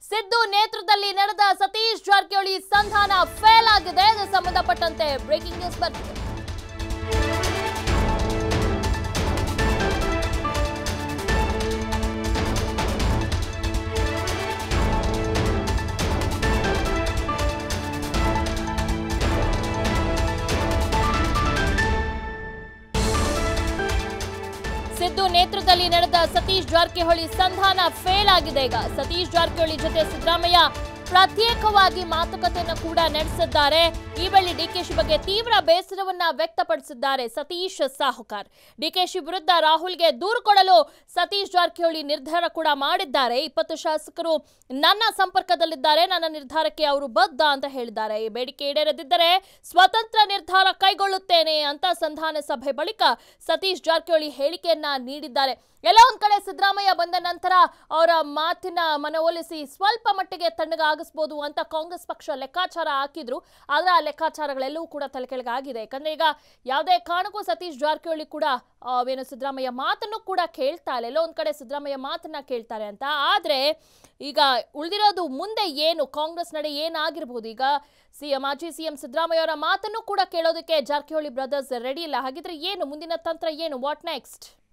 ಸಿದ್ದು ನೇತೃತ್ವದಲ್ಲಿ ನಡೆದ ಸತೀಶ್ ಜಾರಕಿಹೊಳಿ ಸಂಧಾನ ಫೇಲ್ ಆಗಿದೆ ಇದಕ್ಕೆ ಸಂಬಂಧಪಟ್ಟಂತೆ ಬ್ರೇಕಿಂಗ್ ನ್ಯೂಸ್ ಬರ್ತಿದೆ ಸಿದ್ದು ನೇತೃತ್ವದಲ್ಲಿ ನಡೆದ ಸತೀಶ್ ಜಾರಕಿಹೊಳಿ ಸಂಧಾನ ಫೇಲ್ ಆಗಿದೆ ಈಗ ಸತೀಶ್ ಜಾರಕಿಹೊಳಿ ಜೊತೆ ಸಿದ್ದರಾಮಯ್ಯ ಪ್ರತ್ಯೇಕವಾಗಿ ಮಾತುಕತೆಯನ್ನು ಕೂಡ ನಡೆಸಿದ್ದಾರೆ ಈ ವೇಳೆ ಡಿಕೆಶಿ ಬಗ್ಗೆ ತೀವ್ರ ಬೇಸರವನ್ನ ವ್ಯಕ್ತಪಡಿಸಿದ್ದಾರೆ ಸತೀಶ್ ಸಾಹುಕಾರ್ ಡಿಕೆಶಿ ವಿರುದ್ಧ ರಾಹುಲ್ಗೆ ದೂರು ಕೊಡಲು ಸತೀಶ್ ಜಾರಕಿಹೊಳಿ ನಿರ್ಧಾರ ಕೂಡ ಮಾಡಿದ್ದಾರೆ ಇಪ್ಪತ್ತು ಶಾಸಕರು ನನ್ನ ಸಂಪರ್ಕದಲ್ಲಿದ್ದಾರೆ ನನ್ನ ನಿರ್ಧಾರಕ್ಕೆ ಅವರು ಬದ್ಧ ಅಂತ ಹೇಳಿದ್ದಾರೆ ಈ ಬೇಡಿಕೆ ಈಡೇರದಿದ್ದರೆ ಸ್ವತಂತ್ರ ನಿರ್ಧಾರ ಕೈಗೊಳ್ಳುತ್ತೇನೆ ಅಂತ ಸಂಧಾನ ಸಭೆ ಬಳಿಕ ಸತೀಶ್ ಜಾರಕಿಹೊಳಿ ಹೇಳಿಕೆಯನ್ನ ನೀಡಿದ್ದಾರೆ ಎಲ್ಲ ಒಂದ್ ಕಡೆ ಸಿದ್ದರಾಮಯ್ಯ ಬಂದ ನಂತರ ಅವರ ಮಾತಿನ ಮನವೊಲಿಸಿ ಸ್ವಲ್ಪ ಮಟ್ಟಿಗೆ ತಣ್ಣಗಾಗಿಸ್ಬೋದು ಅಂತ ಕಾಂಗ್ರೆಸ್ ಪಕ್ಷ ಲೆಕ್ಕಾಚಾರ ಹಾಕಿದ್ರು ಆದ್ರೆ ಆ ಲೆಕ್ಕಾಚಾರಗಳೆಲ್ಲವೂ ಕೂಡ ತಲೆಕೆಳಗಾಗಿದೆ ಯಾಕಂದ್ರೆ ಈಗ ಯಾವುದೇ ಕಾರಣಕ್ಕೂ ಸತೀಶ್ ಜಾರಕಿಹೊಳಿ ಕೂಡ ಆ, ಏನು ಸಿದ್ದರಾಮಯ್ಯ ಮಾತನ್ನು ಕೂಡ ಕೇಳ್ತಾ ಇಲ್ಲ ಎಲ್ಲೋ ಒಂದ್ ಕಡೆ ಸಿದ್ದರಾಮಯ್ಯ ಮಾತನ್ನ ಕೇಳ್ತಾರೆ ಅಂತ ಆದ್ರೆ ಈಗ ಉಳಿದಿರೋದು ಮುಂದೆ ಏನು ಕಾಂಗ್ರೆಸ್ ನಡೆ ಏನಾಗಿರ್ಬೋದು ಈಗ ಸಿಎಂ ಮಾಜಿ ಸಿಎಂ ಸಿದ್ದರಾಮಯ್ಯ ಅವರ ಮಾತನ್ನು ಕೂಡ ಕೇಳೋದಕ್ಕೆ ಜಾರಕಿಹೊಳಿ ಬ್ರದರ್ಸ್ ರೆಡಿ ಇಲ್ಲ ಹಾಗಿದ್ರೆ ಏನು ಮುಂದಿನ ತಂತ್ರ ಏನು ವಾಟ್ ನೆಕ್ಸ್ಟ್